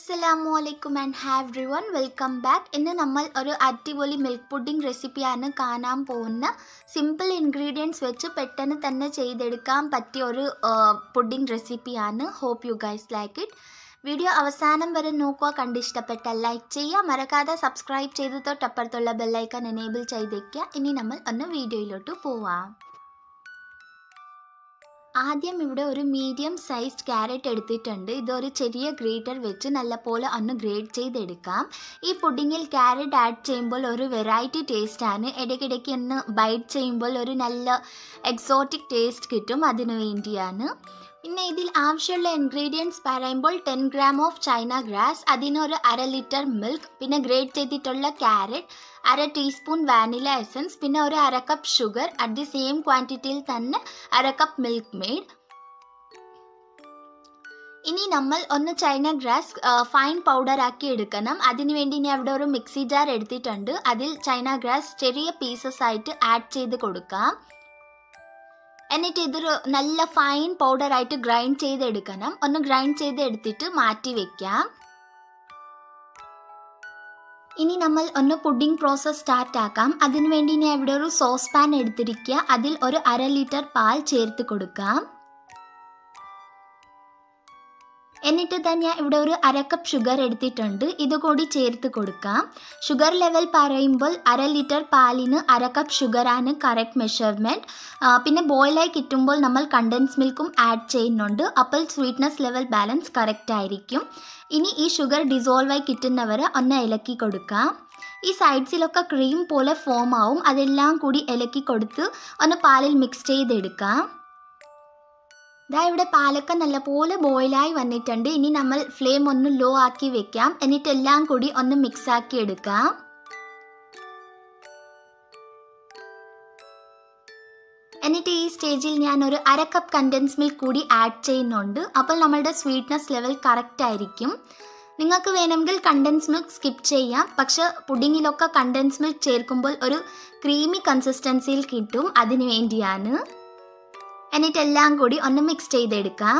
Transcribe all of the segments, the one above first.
അസ്സലാമു അലൈക്കും and have everyone welcome back ഇന്ന് നമ്മൾ ഒരു അടിപൊളി മിൽക്ക് പുഡിംഗ് റെസിപ്പിയാണ് കാണാൻ പോകുന്ന സിമ്പിൾ ഇൻഗ്രീഡിയൻസ് വെച്ച് പെട്ടെന്ന് തന്നെ ചെയ്തെടുക്കാൻ പറ്റിയ ഒരു പുഡിംഗ് റെസിപ്പിയാണ് hope you guys like it video അവസാനം വരെ നോക്കുക കണ്ടിഷ്ടപ്പെട്ടാൽ ലൈക്ക് ചെയ്യുക മറക്കാതെ സബ്സ്ക്രൈബ് ചെയ്ത് തൊട്ടപ്പുറത്തുള്ള ബെല്ലൈക്കൺ എനേബിൾ ചെയ്തേക്കുക ഇനി നമ്മൾ ഒന്ന് വീഡിയോയിലോട്ട് പോവാം ആദ്യം ഇവിടെ ഒരു മീഡിയം സൈസ്ഡ് ക്യാരറ്റ് എടുത്തിട്ടുണ്ട് ഇതൊരു ചെറിയ ഗ്രേറ്റർ വെച്ച് നല്ലപോലെ ഒന്ന് ഗ്രേറ്റ് ചെയ്തെടുക്കാം ഈ പുഡിങ്ങിൽ ക്യാരറ്റ് ആഡ് ചെയ്യുമ്പോൾ ഒരു വെറൈറ്റി ടേസ്റ്റാണ് ഇടയ്ക്കിടയ്ക്ക് ഒന്ന് ബൈറ്റ് ചെയ്യുമ്പോൾ ഒരു നല്ല എക്സോട്ടിക് ടേസ്റ്റ് കിട്ടും അതിനു വേണ്ടിയാണ് പിന്നെ ഇതിൽ ആവശ്യമുള്ള ഇൻഗ്രീഡിയൻസ് പറയുമ്പോൾ ten gram of China grass അതിനൊരു അര ലിറ്റർ മിൽക്ക് പിന്നെ ഗ്രേറ്റ് ചെയ്തിട്ടുള്ള ക്യാരറ്റ് അര ടീസ്പൂൺ വാനില എസൻസ് പിന്നെ ഒരു അര cup sugar at the same ക്വാണ്ടിറ്റിയിൽ തന്നെ അര കപ്പ് മിൽക്ക് മെയ്ഡ് ഇനി നമ്മൾ ഒന്ന് ചൈന ഗ്രാസ് ഫൈൻ പൗഡർ ആക്കി എടുക്കണം അതിനുവേണ്ടി ഇനി അവിടെ ഒരു മിക്സി ജാർ എടുത്തിട്ടുണ്ട് അതിൽ ചൈന ഗ്രാസ് ചെറിയ പീസസ് ആയിട്ട് ആഡ് ചെയ്ത് കൊടുക്കാം എന്നിട്ട് ഇതൊരു നല്ല ഫൈൻ പൗഡർ ആയിട്ട് ഗ്രൈൻഡ് ചെയ്തെടുക്കണം ഒന്ന് ഗ്രൈൻഡ് ചെയ്ത് എടുത്തിട്ട് മാറ്റി വെക്കാം ഇനി നമ്മൾ ഒന്ന് പുഡിംഗ് പ്രോസസ്സ് സ്റ്റാർട്ട് ആക്കാം അതിനുവേണ്ടി ഇനി അവിടെ ഒരു സോസ് പാൻ എടുത്തിരിക്കുക അതിൽ ഒരു അര ലിറ്റർ പാൽ ചേർത്ത് കൊടുക്കാം എന്നിട്ട് തന്നെ ഇവിടെ ഒരു അര കപ്പ് ഷുഗർ എടുത്തിട്ടുണ്ട് ഇത് കൂടി ചേർത്ത് കൊടുക്കാം ഷുഗർ ലെവൽ പറയുമ്പോൾ അര ലിറ്റർ പാലിന് അര കപ്പ് ഷുഗറാണ് കറക്റ്റ് മെഷർമെൻറ്റ് പിന്നെ ബോയിലായി കിട്ടുമ്പോൾ നമ്മൾ കണ്ടൻസ് മിൽക്കും ആഡ് ചെയ്യുന്നുണ്ട് അപ്പോൾ സ്വീറ്റ്നസ് ലെവൽ ബാലൻസ് കറക്റ്റ് ആയിരിക്കും ഇനി ഈ ഷുഗർ ഡിസോൾവായി കിട്ടുന്നവരെ ഒന്ന് ഇലക്കി കൊടുക്കാം ഈ സൈഡ്സിലൊക്കെ ക്രീം പോലെ ഫോം ആവും അതെല്ലാം കൂടി ഇലക്കി കൊടുത്ത് ഒന്ന് പാലിൽ മിക്സ് ചെയ്തെടുക്കാം ഇതാ ഇവിടെ പാലൊക്കെ നല്ലപോലെ ബോയിലായി വന്നിട്ടുണ്ട് ഇനി നമ്മൾ ഫ്ലെയിം ഒന്ന് ലോ ആക്കി വെക്കാം എന്നിട്ട് എല്ലാം കൂടി ഒന്ന് മിക്സ് ആക്കി എടുക്കാം എന്നിട്ട് ഈ സ്റ്റേജിൽ ഞാൻ ഒരു അര കപ്പ് കണ്ടൻസ് മിൽക്ക് കൂടി ആഡ് ചെയ്യുന്നുണ്ട് അപ്പോൾ നമ്മളുടെ സ്വീറ്റ്നസ് ലെവൽ കറക്റ്റ് ആയിരിക്കും നിങ്ങൾക്ക് വേണമെങ്കിൽ കണ്ടൻസ് മിൽക്ക് സ്കിപ്പ് ചെയ്യാം പക്ഷെ പുഡിങ്ങിലൊക്കെ കണ്ടൻസ് മിൽക്ക് ചേർക്കുമ്പോൾ ഒരു ക്രീമി കൺസിസ്റ്റൻസിയിൽ കിട്ടും അതിനു വേണ്ടിയാണ് എന്നിട്ട് എല്ലാം കൂടി ഒന്ന് മിക്സ് ചെയ്തെടുക്കാം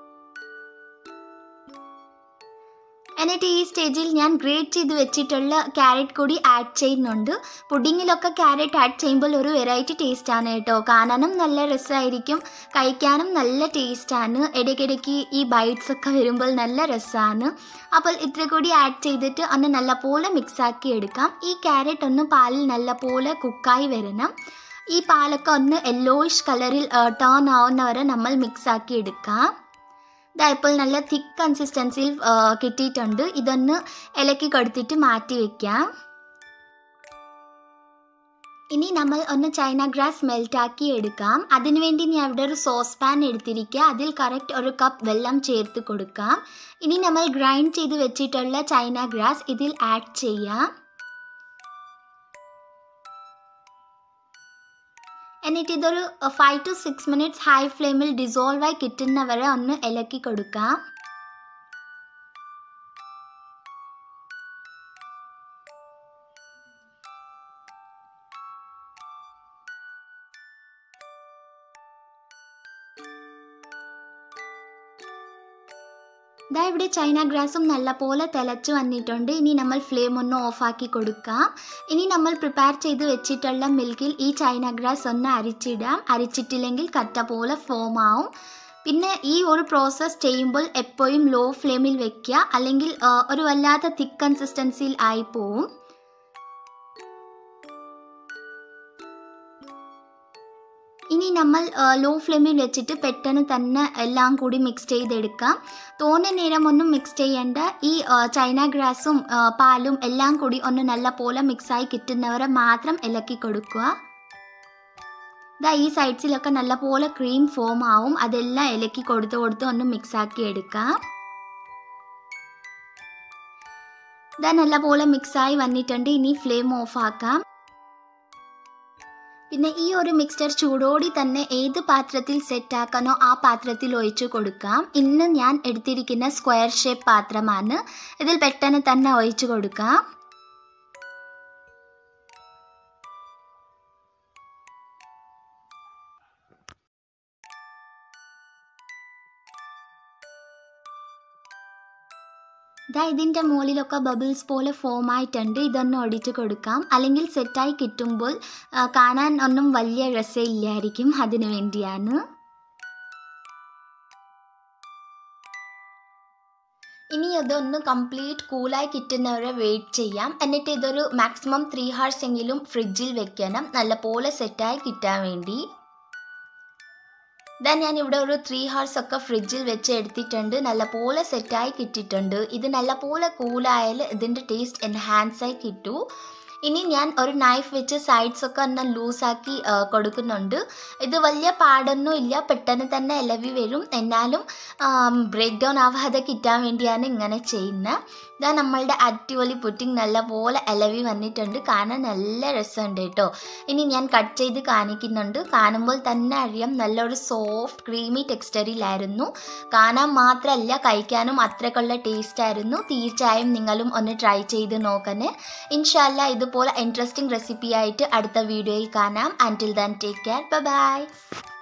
എന്നിട്ട് ഈ സ്റ്റേജിൽ ഞാൻ ഗ്രേറ്റ് ചെയ്ത് വെച്ചിട്ടുള്ള ക്യാരറ്റ് കൂടി ആഡ് ചെയ്യുന്നുണ്ട് പുഡിങ്ങിലൊക്കെ ക്യാരറ്റ് ആഡ് ചെയ്യുമ്പോൾ ഒരു വെറൈറ്റി ടേസ്റ്റാണ് കേട്ടോ കാണാനും നല്ല രസമായിരിക്കും കഴിക്കാനും നല്ല ടേസ്റ്റാണ് ഇടയ്ക്കിടയ്ക്ക് ഈ ബൈറ്റ്സ് ഒക്കെ വരുമ്പോൾ നല്ല രസമാണ് അപ്പോൾ ഇത്ര കൂടി ആഡ് ചെയ്തിട്ട് ഒന്ന് നല്ലപോലെ മിക്സ് ആക്കി എടുക്കാം ഈ ക്യാരറ്റ് ഒന്ന് പാലിൽ നല്ലപോലെ കുക്കായി വരണം ഈ പാലൊക്കെ ഒന്ന് യെല്ലോയിഷ് കളറിൽ ടേൺ ആവുന്നവരെ നമ്മൾ മിക്സ് ആക്കി എടുക്കാം ഇതാ ഇപ്പോൾ നല്ല തിക്ക് കൺസിസ്റ്റൻസിയിൽ കിട്ടിയിട്ടുണ്ട് ഇതൊന്ന് ഇലക്കി കൊടുത്തിട്ട് മാറ്റി വെക്കാം ഇനി നമ്മൾ ഒന്ന് ചൈന ഗ്രാസ് മെൽറ്റാക്കി എടുക്കാം അതിനുവേണ്ടി ഞാൻ അവിടെ ഒരു സോസ് പാൻ എടുത്തിരിക്കുക അതിൽ കറക്റ്റ് ഒരു കപ്പ് വെള്ളം ചേർത്ത് കൊടുക്കാം ഇനി നമ്മൾ ഗ്രൈൻഡ് ചെയ്ത് വെച്ചിട്ടുള്ള ചൈന ഗ്രാസ് ഇതിൽ ആഡ് ചെയ്യാം എന്നിട്ട് ഇതൊരു five to six minutes high ഫ്ലെയിമിൽ ഡിസോൾവായി കിട്ടുന്നവരെ ഒന്ന് ഇലക്കി കൊടുക്കാം ഇതാ ഇവിടെ ചൈന ഗ്രാസും നല്ലപോലെ തിളച്ച് വന്നിട്ടുണ്ട് ഇനി നമ്മൾ ഫ്ലെയിം ഒന്ന് ഓഫാക്കി കൊടുക്കാം ഇനി നമ്മൾ പ്രിപ്പയർ ചെയ്ത് വെച്ചിട്ടുള്ള മിൽക്കിൽ ഈ ചൈന ഗ്രാസ് ഒന്ന് അരിച്ചിടാം അരിച്ചിട്ടില്ലെങ്കിൽ കറ്റ പോലെ ഫോം ആവും പിന്നെ ഈ ഒരു പ്രോസസ്സ് ചെയ്യുമ്പോൾ എപ്പോഴും ലോ ഫ്ലെയിമിൽ വെക്കുക അല്ലെങ്കിൽ ഒരു വല്ലാത്ത തിക്ക് കൺസിസ്റ്റൻസിയിൽ ആയി പോവും ഇനി നമ്മൾ ലോ ഫ്ലെയിമിൽ വെച്ചിട്ട് പെട്ടെന്ന് തന്നെ എല്ലാം കൂടി മിക്സ് ചെയ്തെടുക്കാം തോന്നെ നേരം ഒന്നും മിക്സ് ചെയ്യേണ്ട ഈ ചൈന ഗ്രാസും പാലും എല്ലാം കൂടി ഒന്ന് നല്ല പോലെ മിക്സായി കിട്ടുന്നവരെ മാത്രം ഇലക്കി കൊടുക്കുക ഇതാ ഈ സൈഡ്സിലൊക്കെ നല്ല പോലെ ക്രീം ഫോം ആവും അതെല്ലാം ഇലക്കി കൊടുത്ത് കൊടുത്ത് ഒന്ന് മിക്സ് ആക്കി എടുക്കാം ഇതാ നല്ല പോലെ മിക്സായി വന്നിട്ടുണ്ട് ഇനി ഫ്ലെയിം ഓഫ് ആക്കാം പിന്നെ ഈ ഒരു മിക്സ്ചർ ചൂടോടി തന്നെ ഏത് പാത്രത്തിൽ സെറ്റാക്കണോ ആ പാത്രത്തിൽ ഒഴിച്ചു കൊടുക്കാം ഇന്ന് ഞാൻ എടുത്തിരിക്കുന്ന സ്ക്വയർ ഷേപ്പ് പാത്രമാണ് ഇതിൽ പെട്ടെന്ന് തന്നെ ഒഴിച്ചു കൊടുക്കാം ഇതാ ഇതിൻ്റെ മുകളിലൊക്കെ ബബിൾസ് പോലെ ഫോം ആയിട്ടുണ്ട് ഇതൊന്ന് ഒടിച്ച് കൊടുക്കാം അല്ലെങ്കിൽ സെറ്റായി കിട്ടുമ്പോൾ ആ, കാണാൻ ഒന്നും വലിയ രസമില്ലായിരിക്കും അതിനു വേണ്ടിയാണ് ഇനി ഇതൊന്ന് കംപ്ലീറ്റ് കൂളായി കിട്ടുന്നവരെ വെയിറ്റ് ചെയ്യാം എന്നിട്ട് ഇതൊരു മാക്സിമം ത്രീ ഹവേഴ്സ് എങ്കിലും ഫ്രിഡ്ജിൽ വെക്കണം നല്ലപോലെ സെറ്റായി കിട്ടാൻ വേണ്ടി ദാൻ ഞാൻ ഇവിടെ ഒരു ത്രീ ഹവേഴ്സ് ഒക്കെ ഫ്രിഡ്ജിൽ വെച്ച് എടുത്തിട്ടുണ്ട് നല്ലപോലെ സെറ്റായി കിട്ടിയിട്ടുണ്ട് ഇത് നല്ലപോലെ കൂളായാൽ ഇതിൻ്റെ ടേസ്റ്റ് എൻഹാൻസ് ആയി കിട്ടൂ ഇനി ഞാൻ ഒരു നൈഫ് വെച്ച് സൈഡ്സ് ഒക്കെ ഒന്ന് ലൂസാക്കി കൊടുക്കുന്നുണ്ട് ഇത് വലിയ പാടൊന്നും ഇല്ല പെട്ടെന്ന് തന്നെ ഇലവി വരും എന്നാലും ബ്രേക്ക് ഡൗൺ ആവാതെ കിട്ടാൻ വേണ്ടിയാണ് ഇങ്ങനെ ചെയ്യുന്നത് ഇതാ നമ്മളുടെ അടിപൊളി പുട്ടിങ് നല്ലപോലെ ഇലവി വന്നിട്ടുണ്ട് കാണാൻ നല്ല രസമുണ്ട് കേട്ടോ ഇനി ഞാൻ കട്ട് ചെയ്ത് കാണിക്കുന്നുണ്ട് കാണുമ്പോൾ തന്നെ അറിയാം നല്ലൊരു സോഫ്റ്റ് ക്രീമി ടെക്സ്റ്ററിലായിരുന്നു കാണാൻ മാത്രമല്ല കഴിക്കാനും അത്രക്കുള്ള ടേസ്റ്റ് ആയിരുന്നു തീർച്ചയായും നിങ്ങളും ഒന്ന് ട്രൈ ചെയ്ത് നോക്കണേ ഇൻഷാല്ല ഇതുപോലെ ഇൻട്രസ്റ്റിംഗ് റെസിപ്പി ആയിട്ട് അടുത്ത വീഡിയോയിൽ കാണാം until then take care by